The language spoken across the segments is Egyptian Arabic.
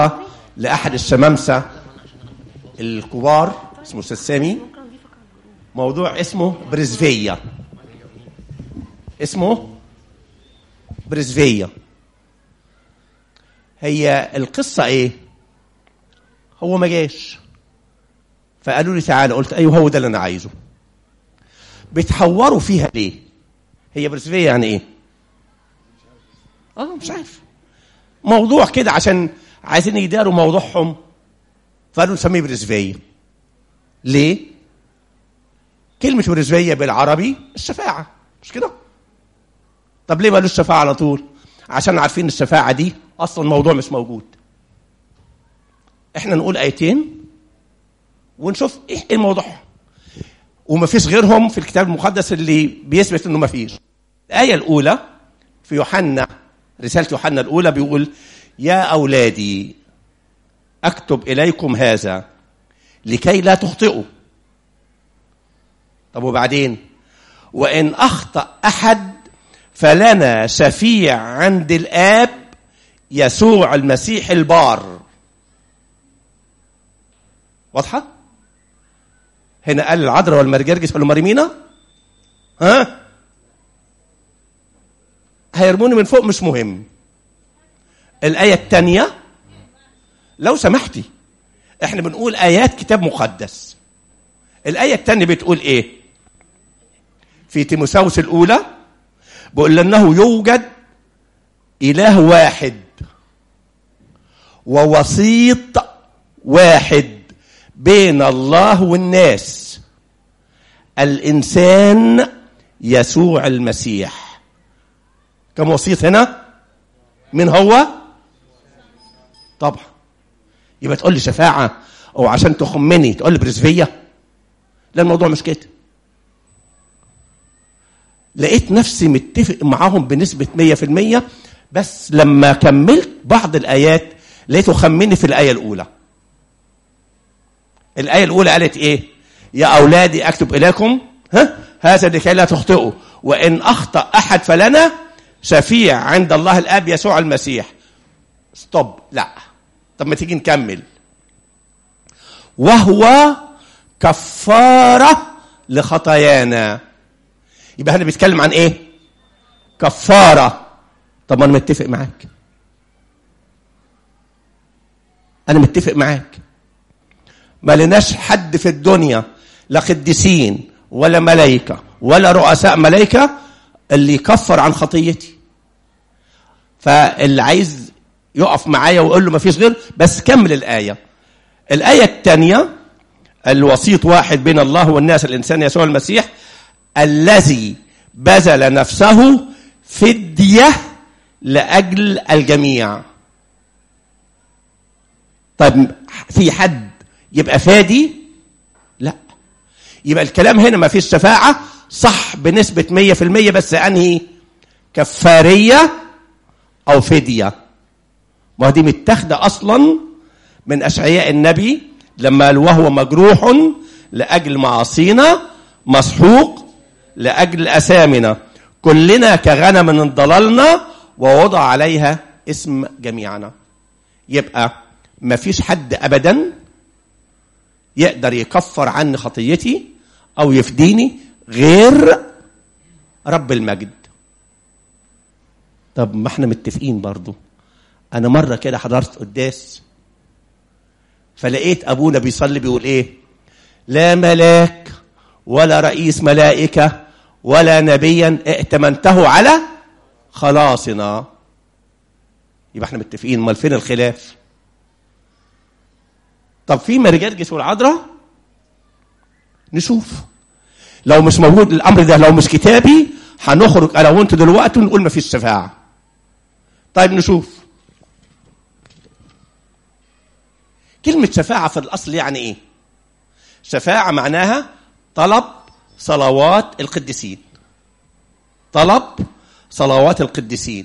لاحد الشمامسه الكبار اسمه استاذ سامي موضوع اسمه بريزفيا اسمه بريزفيا هي القصه ايه هو ما جاش فقالوا لي تعالى قلت ايوه هو ده اللي انا عايزه بتحوروا فيها ليه هي بريزفيا يعني ايه اه مش عارف موضوع كده عشان عايزين يداروا موضوعهم فقالوا نسميه بريزفيا ليه كلمة بريزفيا بالعربي الشفاعة مش كده طب ليه ما قالوش الشفاعة على طول عشان عارفين الشفاعة دي أصلا موضوع مش موجود احنا نقول آيتين ونشوف ايه الموضوع وما فيش غيرهم في الكتاب المقدس اللي بيثبت انه ما فيش الآية الأولى في يوحنا رسالة يوحنا الأولى بيقول يا أولادي أكتب إليكم هذا لكي لا تخطئوا طب وبعدين وإن أخطأ أحد فلنا شفيع عند الآب يسوع المسيح البار واضحة؟ هنا قال العذراء والمرجرجس قالوا مريمينا ها هيرموني من فوق مش مهم الآية الثانية لو سمحتي احنا بنقول آيات كتاب مقدس الآية الثانية بتقول ايه في تيموساوس الأولى بيقول أنه يوجد إله واحد ووسيط واحد بين الله والناس الإنسان يسوع المسيح كم وسيط هنا من هو طبعا يبقى تقول لي شفاعة أو عشان تخمني تقول لي برزفية لا الموضوع مش كده لقيت نفسي متفق معاهم بنسبة مية في المية بس لما كملت بعض الآيات لقيته خمني في الآية الأولى الآية الأولى قالت إيه يا أولادي أكتب إليكم ها هذا لكي لا تخطئوا وإن أخطأ أحد فلنا شفيع عند الله الآب يسوع المسيح ستوب لا طب ما تيجي نكمل وهو كفارة لخطايانا يبقى احنا بيتكلم عن ايه كفارة طب ما انا متفق معاك انا متفق معاك ما لناش حد في الدنيا لا قديسين ولا ملائكة ولا رؤساء ملائكة اللي يكفر عن خطيتي فاللي عايز يقف معايا ويقول له ما فيش غير بس كمل الآية الآية الثانية الوسيط واحد بين الله والناس الإنسان يسوع المسيح الذي بذل نفسه فدية لأجل الجميع طيب في حد يبقى فادي لا يبقى الكلام هنا ما فيش شفاعة صح بنسبة مية في المية بس أنهي كفارية أو فدية ما دي متاخدة أصلا من أشعياء النبي لما قال وهو مجروح لأجل معاصينا مسحوق لأجل أسامنا كلنا كغنم انضللنا ووضع عليها اسم جميعنا يبقى ما فيش حد أبدا يقدر يكفر عني خطيتي أو يفديني غير رب المجد طب ما احنا متفقين برضو انا مره كده حضرت قداس فلقيت ابونا بيصلي بيقول ايه لا ملاك ولا رئيس ملائكه ولا نبيا ائتمنته على خلاصنا يبقى احنا متفقين امال فين الخلاف طب في مرجرجس والعذراء نشوف لو مش موجود الامر ده لو مش كتابي هنخرج انا وانتوا دلوقتي ونقول ما فيش شفاعه طيب نشوف كلمة شفاعة في الأصل يعني إيه؟ شفاعة معناها طلب صلوات القديسين طلب صلوات القديسين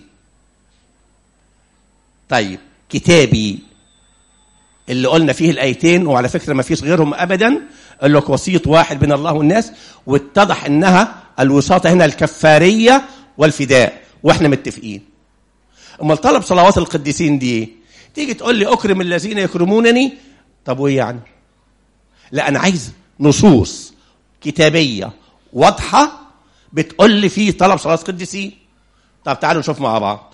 طيب كتابي اللي قلنا فيه الآيتين وعلى فكرة ما فيش غيرهم أبدا قال لك وسيط واحد بين الله والناس واتضح إنها الوساطة هنا الكفارية والفداء وإحنا متفقين أمال طلب صلوات القديسين دي تيجي تقول لي اكرم الذين يكرمونني طب وايه يعني لا انا عايز نصوص كتابيه واضحه بتقول لي في طلب صلاه قديسين طب تعالوا نشوف مع بعض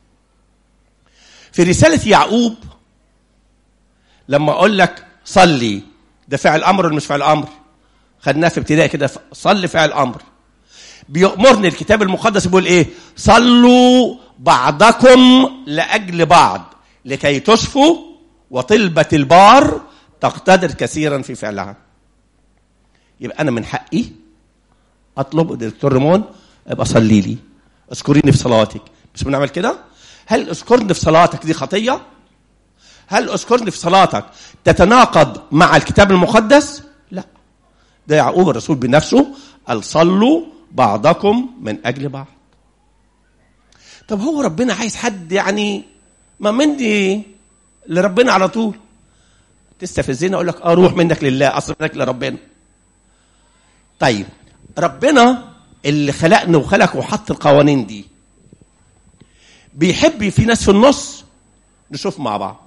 في رساله يعقوب لما اقول لك صلي ده فعل امر ولا مش فعل امر خدناه في ابتدائي كده صلي فعل امر بيأمرني الكتاب المقدس بيقول ايه صلوا بعضكم لاجل بعض لكي تشفوا وطلبة البار تقتدر كثيرا في فعلها يبقى انا من حقي اطلب دكتور ريمون ابقى صلي لي اذكريني في صلاتك مش بنعمل كده هل اذكرني في صلاتك دي خطيه هل اذكرني في صلاتك تتناقض مع الكتاب المقدس لا ده يعقوب الرسول بنفسه قال صلوا بعضكم من اجل بعض طب هو ربنا عايز حد يعني ما مندي لربنا على طول تستفزني اقول لك اه روح منك لله اصل منك لربنا طيب ربنا اللي خلقنا وخلق وحط القوانين دي بيحب في ناس في النص نشوف مع بعض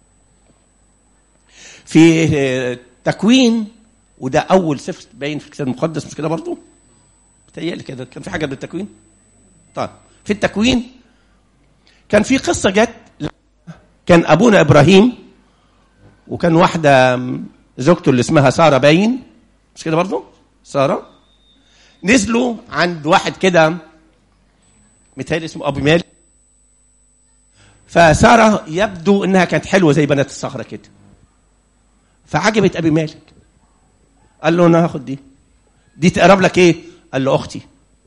في تكوين وده اول سفر باين في الكتاب المقدس مش كده برضه بتهيألي كده كان في حاجه بالتكوين طيب في التكوين كان في قصه جت كان ابونا ابراهيم وكان واحده زوجته اللي اسمها ساره باين مش كده برضه ساره نزلوا عند واحد كده متهيألي اسمه ابو مالك فساره يبدو انها كانت حلوه زي بنات الصخره كده فعجبت ابي مالك قال له انا هاخد دي دي تقرب لك ايه قال له اختي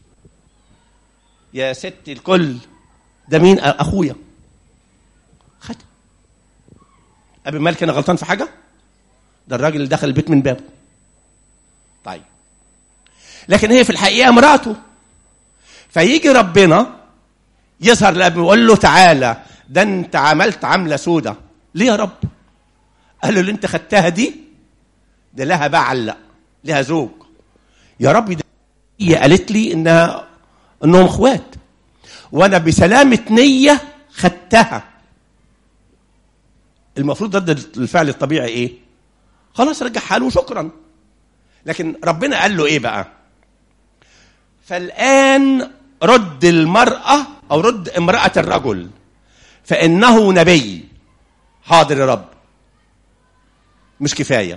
يا ست الكل ده مين اخويا خد ابي مالك انا غلطان في حاجه ده الراجل اللي دخل البيت من بابه طيب لكن هي في الحقيقه مراته فيجي ربنا يظهر لابي ويقول له تعالى ده انت عملت عمله سودة ليه يا رب قال له اللي انت خدتها دي ده لها بعل لها زوج يا رب ده هي قالت لي انها انهم اخوات وانا بسلامه نيه خدتها المفروض ضد الفعل الطبيعي ايه خلاص رجع حاله وشكرا لكن ربنا قال له ايه بقى فالان رد المراه او رد امراه الرجل فانه نبي حاضر يا رب مش كفايه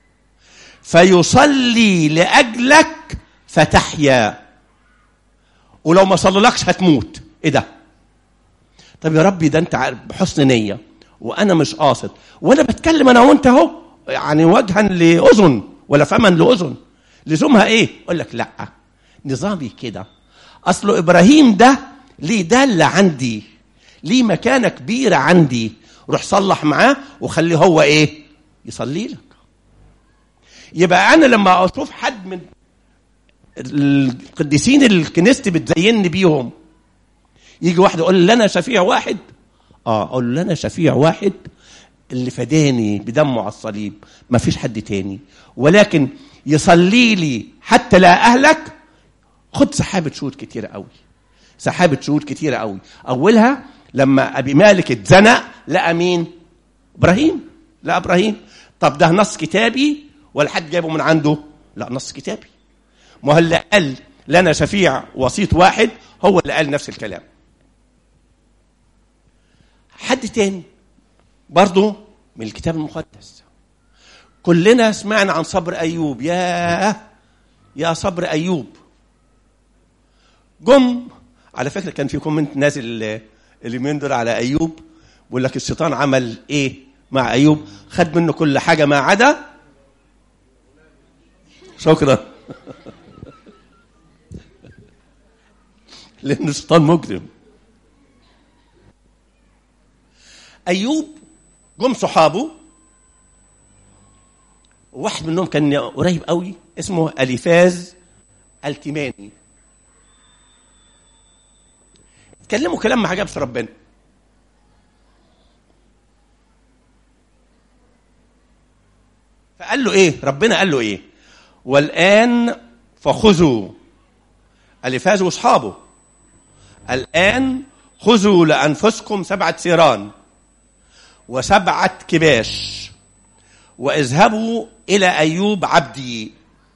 فيصلي لاجلك فتحيا ولو ما صللكش هتموت ايه ده طب يا ربي ده انت بحسن نيه وانا مش قاصد وانا بتكلم انا وانت اهو يعني وجها لاذن ولا فما لاذن لزومها ايه اقول لك لا نظامي كده اصل ابراهيم ده ليه داله عندي ليه مكانه كبيره عندي روح صلح معاه وخليه هو ايه يصلي لك يبقى انا لما اشوف حد من القديسين اللي كنيستي بتزيني بيهم يجي واحد يقول لي انا شفيع واحد اه اقول له انا شفيع واحد اللي فداني بدمه على الصليب ما فيش حد تاني ولكن يصلي لي حتى لا اهلك خد سحابه شهود كتيره قوي سحابه شهود كتيره قوي اولها لما ابي مالك اتزنق لقى مين ابراهيم لا ابراهيم طب ده نص كتابي ولا حد جايبه من عنده لا نص كتابي ما هو اللي قال لنا شفيع وسيط واحد هو اللي قال نفس الكلام حد تاني برضه من الكتاب المقدس كلنا سمعنا عن صبر ايوب يا يا صبر ايوب جم على فكره كان في كومنت نازل اليومين دول على ايوب بيقول لك الشيطان عمل ايه مع ايوب خد منه كل حاجه ما عدا شكرا لان الشيطان مجرم ايوب جم صحابه واحد منهم كان قريب قوي اسمه اليفاز التيماني اتكلموا كلام ما عجبش ربنا فقال له ايه ربنا قال له ايه والان فخذوا اليفاز واصحابه الان خذوا لانفسكم سبعه سيران وسبعة كباش واذهبوا إلى أيوب عبدي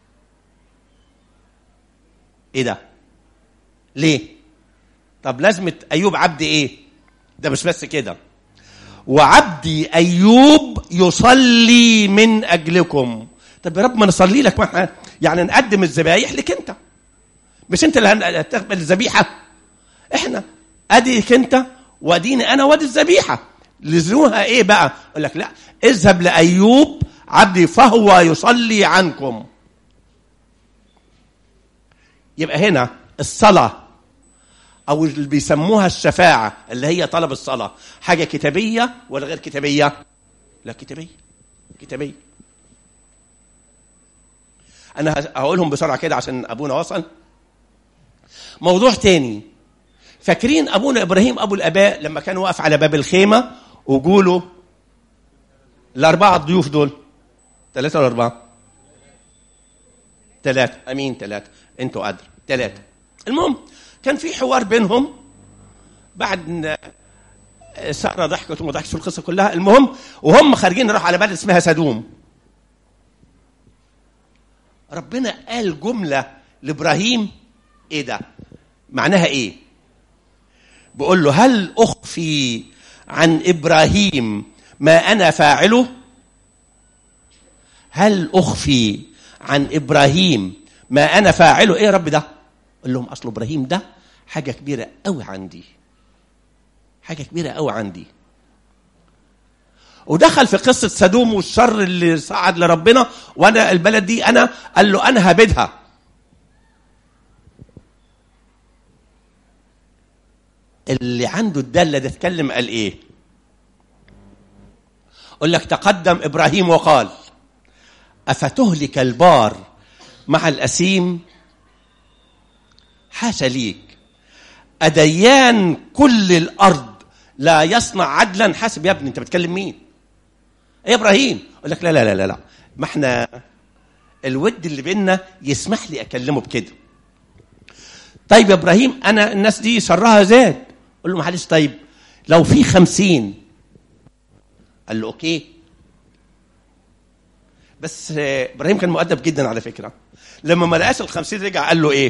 إيه ده ليه طب لازمة أيوب عبدي إيه ده مش بس كده وعبدي أيوب يصلي من أجلكم طب يا رب ما نصلي لك ما احنا يعني نقدم الذبايح لك أنت مش أنت اللي هتقبل الذبيحة احنا أديك أنت وأديني أنا وادي الذبيحة لزوها إيه بقى يقول لك لا اذهب لأيوب عبدي فهو يصلي عنكم يبقى هنا الصلاة أو اللي بيسموها الشفاعة اللي هي طلب الصلاة حاجة كتابية ولا غير كتابية؟ لا كتابية كتابية أنا هقولهم بسرعة كده عشان أبونا وصل موضوع تاني فاكرين أبونا إبراهيم أبو الآباء لما كان واقف على باب الخيمة وجوله الأربعة الضيوف دول ثلاثة ولا أربعة؟ ثلاثة أمين ثلاثة أنتوا قادر ثلاثة المهم كان في حوار بينهم بعد ان ساره ضحكت وما ضحكتش في القصه كلها المهم وهم خارجين راحوا على بلد اسمها سدوم ربنا قال جمله لابراهيم ايه ده معناها ايه بيقول له هل اخفي عن ابراهيم ما انا فاعله هل اخفي عن ابراهيم ما انا فاعله ايه يا رب ده قال لهم اصل ابراهيم ده حاجه كبيره قوي عندي حاجه كبيره قوي عندي ودخل في قصه سدوم والشر اللي صعد لربنا وانا البلد دي انا قال له انا هبدها اللي عنده الداله ده اتكلم قال ايه اقول لك تقدم ابراهيم وقال افتهلك البار مع الاسيم حاشا ليك أديان كل الأرض لا يصنع عدلا حسب يا ابني أنت بتكلم مين يا إبراهيم أقول لك لا لا لا لا لا ما احنا الود اللي بيننا يسمح لي أكلمه بكده طيب يا إبراهيم أنا الناس دي شرها زاد قول له معلش طيب لو في خمسين قال له أوكي بس إبراهيم كان مؤدب جدا على فكرة لما ما لقاش الخمسين رجع قال له إيه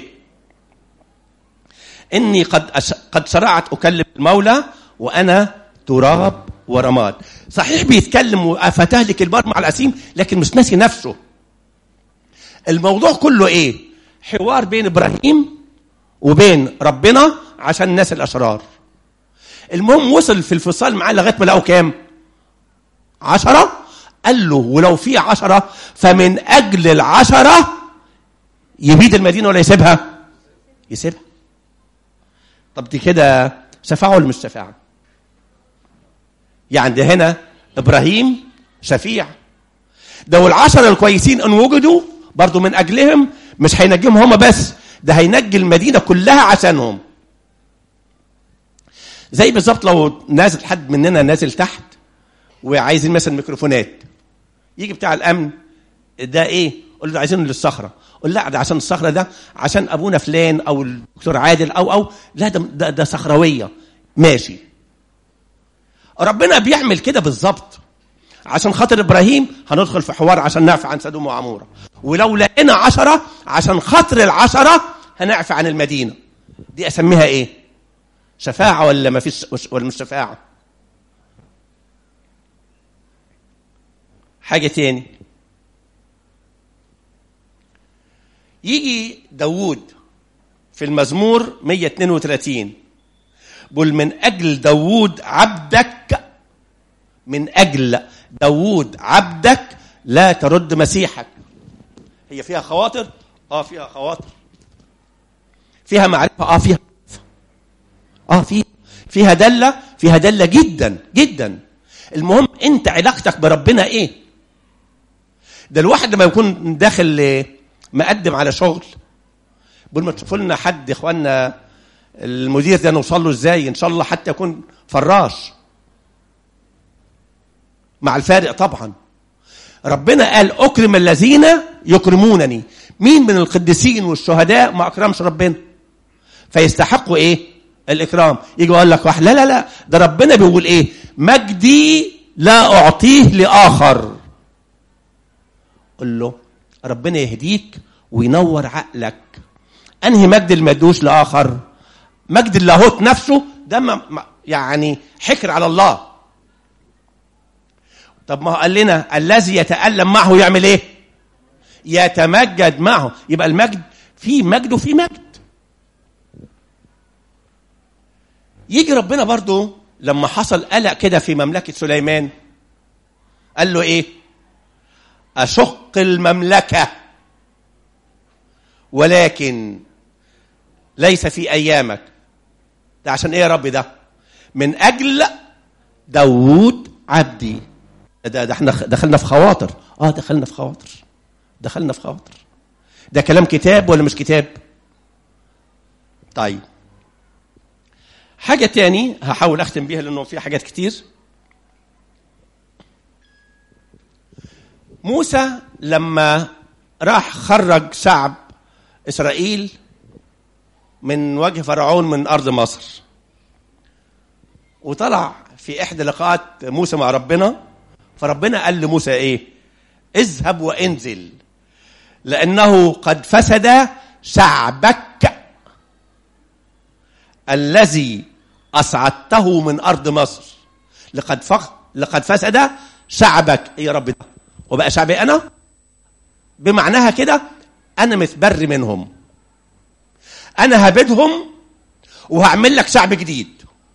إني قد أش... قد شرعت أكلم المولى وأنا تراب ورماد صحيح بيتكلم وفتهلك البار مع الأسيم لكن مش ناسي نفسه الموضوع كله إيه حوار بين إبراهيم وبين ربنا عشان الناس الأشرار المهم وصل في الفصال معاه لغاية ما لقوا كام عشرة قال له ولو في عشرة فمن أجل العشرة يبيد المدينة ولا يسيبها يسيبها طب دي كده شفاعة ولا مش شفاعة؟ يعني ده هنا إبراهيم شفيع ده والعشرة الكويسين إن وجدوا برضو من أجلهم مش هينجيهم هم بس ده هينجي المدينة كلها عشانهم زي بالظبط لو نازل حد مننا نازل تحت وعايزين مثلا ميكروفونات يجي بتاع الامن ده ايه؟ قول له عايزينه للصخره قول لا ده عشان الصخره ده عشان ابونا فلان او الدكتور عادل او او لا ده ده, ده صخرويه ماشي ربنا بيعمل كده بالظبط عشان خاطر ابراهيم هندخل في حوار عشان نعفي عن سدوم وعموره ولو لقينا عشرة عشان خاطر العشرة هنعفي عن المدينة دي اسميها ايه شفاعة ولا ما فيش ولا مش شفاعة حاجة تاني يجي داوود في المزمور 132 بقول من أجل داوود عبدك من أجل داوود عبدك لا ترد مسيحك هي فيها خواطر اه فيها خواطر فيها معرفة اه فيها اه في فيها دلة فيها دلة جدا جدا المهم انت علاقتك بربنا ايه ده الواحد لما يكون داخل مقدم على شغل بقول ما تشوفوا لنا حد اخواننا المدير ده نوصل له ازاي ان شاء الله حتى يكون فراش مع الفارق طبعا ربنا قال اكرم الذين يكرمونني مين من القديسين والشهداء ما اكرمش ربنا فيستحقوا ايه الاكرام يجي يقول لك واحد لا لا لا ده ربنا بيقول ايه مجدي لا أعطيه لآخر قل له ربنا يهديك وينور عقلك أنهي مجد المدوش لآخر مجد اللاهوت نفسه ده ما ما- يعني حكر على الله طب ما هو قال لنا الذي يتألم معه يعمل ايه يتمجد معه يبقى المجد في مجد وفي مجد يجي ربنا برضو لما حصل قلق كده في مملكة سليمان قال له ايه أشق المملكة ولكن ليس في أيامك ده عشان ايه يا رب ده من أجل داوود عبدي ده, ده احنا دخلنا في خواطر اه دخلنا في خواطر دخلنا في خواطر ده كلام كتاب ولا مش كتاب طيب حاجة تاني هحاول أختم بيها لأنه في حاجات كتير موسى لما راح خرج شعب إسرائيل من وجه فرعون من أرض مصر وطلع في إحدى لقاءات موسى مع ربنا فربنا قال لموسى إيه اذهب وانزل لأنه قد فسد شعبك الذي أصعدته من أرض مصر لقد فخ لقد فسد شعبك إيه يا رب ده وبقى شعبي أنا بمعناها كده أنا متبر منهم أنا هبدهم وهعمل لك شعب جديد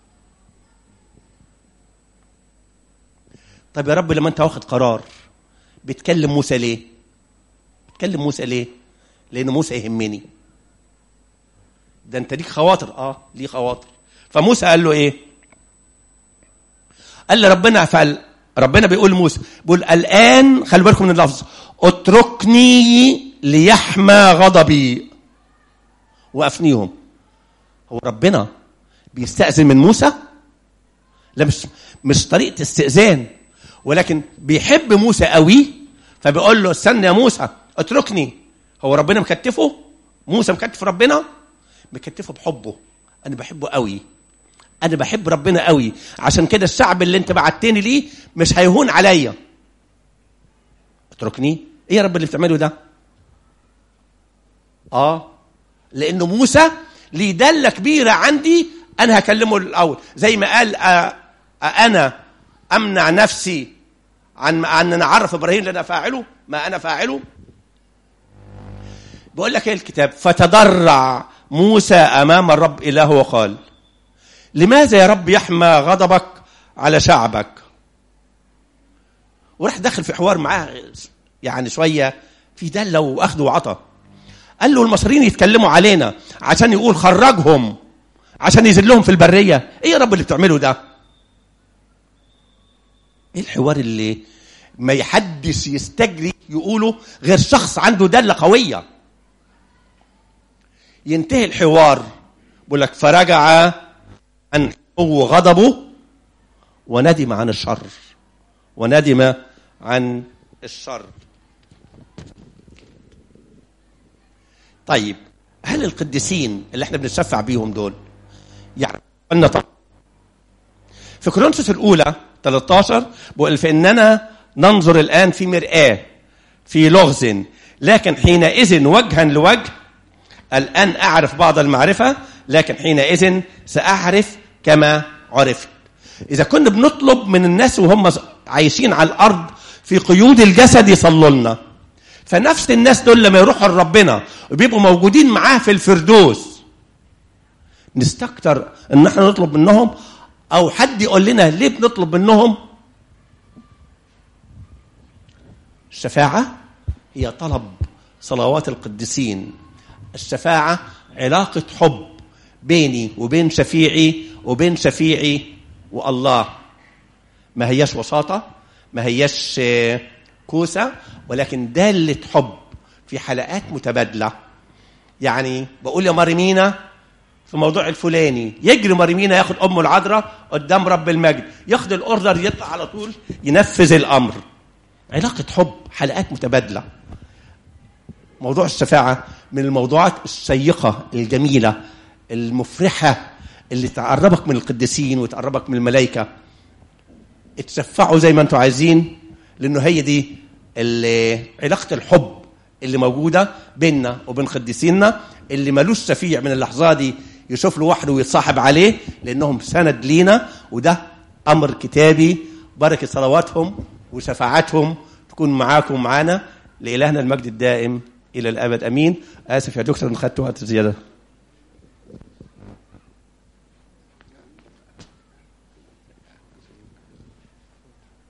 طب يا رب لما أنت واخد قرار بتكلم موسى ليه بتكلم موسى ليه لأن موسى يهمني ده انت ليك خواطر اه ليه خواطر فموسى قال له ايه قال لي ربنا فعل ربنا بيقول لموسى بيقول الان خلي بالكم من اللفظ اتركني ليحمى غضبي وافنيهم هو ربنا بيستأذن من موسى لا مش مش طريقه استئذان ولكن بيحب موسى قوي فبيقول له استنى يا موسى اتركني هو ربنا مكتفه موسى مكتف ربنا مكتفه بحبه انا بحبه قوي انا بحب ربنا قوي عشان كده الشعب اللي انت بعتني ليه مش هيهون عليا اتركني ايه يا رب اللي بتعمله ده اه لانه موسى ليه دله كبيره عندي انا هكلمه الاول زي ما قال آه آه انا امنع نفسي عن عن ان اعرف ابراهيم اللي انا فاعله ما انا فاعله بقول لك ايه الكتاب فتضرع موسى امام الرب اله وقال لماذا يا رب يحمى غضبك على شعبك وراح داخل في حوار معاه يعني شويه في دله واخذ وعطى قال له المصريين يتكلموا علينا عشان يقول خرجهم عشان يذلهم في البريه ايه يا رب اللي بتعمله ده ايه الحوار اللي ما يحدش يستجري يقوله غير شخص عنده دله قويه ينتهي الحوار بيقول لك فرجع عن هو غضبه وندم عن الشر وندم عن الشر طيب هل القديسين اللي احنا بنتشفع بيهم دول يعني قلنا طبعا في كورنثوس الاولى 13 بيقول فاننا ننظر الان في مرآة في لغز لكن حينئذ وجها لوجه الآن أعرف بعض المعرفة لكن حينئذ سأعرف كما عرفت إذا كنا بنطلب من الناس وهم عايشين على الأرض في قيود الجسد يصلوا لنا فنفس الناس دول لما يروحوا لربنا وبيبقوا موجودين معاه في الفردوس نستكتر ان احنا نطلب منهم او حد يقول لنا ليه بنطلب منهم الشفاعة هي طلب صلوات القديسين الشفاعة علاقة حب بيني وبين شفيعي وبين شفيعي والله ما هياش وساطة ما هياش كوسة ولكن دالة حب في حلقات متبادلة يعني بقول يا مريمينا في موضوع الفلاني يجري مريمينا ياخد أمه العذراء قدام رب المجد ياخد الأوردر يطلع على طول ينفذ الأمر علاقة حب حلقات متبادلة موضوع الشفاعة من الموضوعات الشيقة الجميلة المفرحة اللي تعربك من القديسين وتقربك من الملائكة اتشفعوا زي ما انتوا عايزين لانه هي دي ال- علاقه الحب اللي موجوده بيننا وبين قديسينا اللي ملوش شفيع من اللحظه دي يشوف له وحده ويتصاحب عليه لانهم سند لينا وده امر كتابي بركه صلواتهم وشفاعتهم تكون معاكم ومعانا لالهنا المجد الدائم الى الابد امين اسف يا دكتور ان خدت وقت زياده